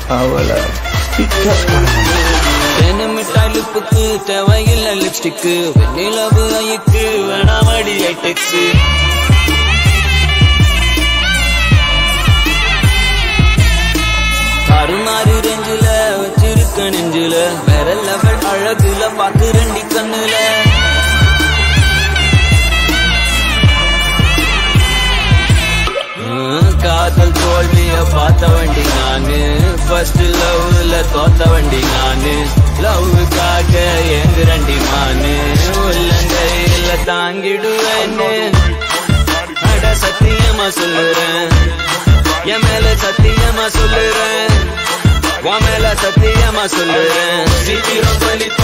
அவளை பிக்கப் தேன மிட்டாய் லிப்புக்கு தேவையில்லை லிப்ஸ்டிக்கு வெண்ணிலவு ஐக்கு வேணாமடி ஐட்டெக்ஸு அருமாறு ரெஞ்சில வச்சிருக்க நெஞ்சில வேற லெவல் அழகுல பாக்கு ரெண்டி கண்ணுல ஹம், காதல் தோல்விய பார்த்த வண்டி நானு ஃபர்ஸ்ட் லவ்ல தோத்த வண்டி நானு லவ்வுக்காக ஏங்குறண்டி மானு உள்ளங்கையில தாங்கிடுவேன்னு அட சத்தியமா சொல்லுறேன் என் மேல சத்தியமா சொல்லுறேன் உன் மேல சத்தியமா சொல்லுறேன் சீக்கிரம் சொல்லி